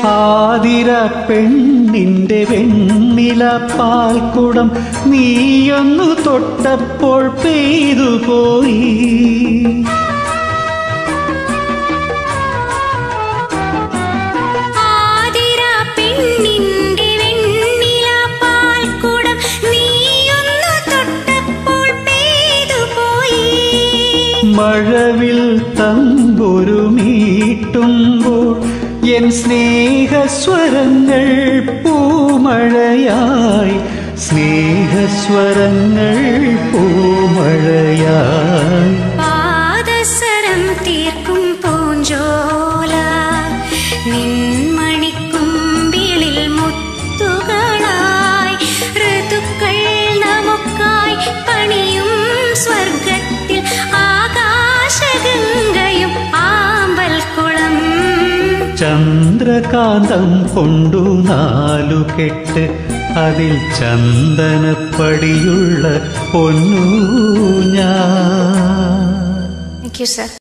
ആതിര പെണ്ണിന്റെ വെണ്ണില പാൽക്കുടം നീയൊന്നു തൊട്ടപ്പോൾ പെയ്തു പോയി ആതിര പെണ്ണിന്റെ വെണ്ണില പാൽക്കുടം നീയൊന്നു തൊട്ടപ്പോൾ പെയ്തുപോയി മഴവിൽ തമ്പൊരു മീട്ടുമ്പോൾ എൻ സ്നേഹസ്വരങ്ങൾ പൂമഴയായി സ്നേഹസ്വരങ്ങൾ പൂമഴയായി പാദസരം തീർക്കും പൂഞ്ചോല നിൻമണിക്കുമ്പിളിൽ മുത്തുകളായി ഋതുക്കൾ നമുക്കായി പണിയും സ്വർഗത്തിൽ ആകാശഗംഗയും ആമ്പൽക്കുളം ചന്ദ്രകാന്തം കൊണ്ടു നാലു കെട്ട് അതിൽ ചന്ദനപ്പടിയുള്ള പൊന്നു ഞാൻ താങ്ക് യു സർ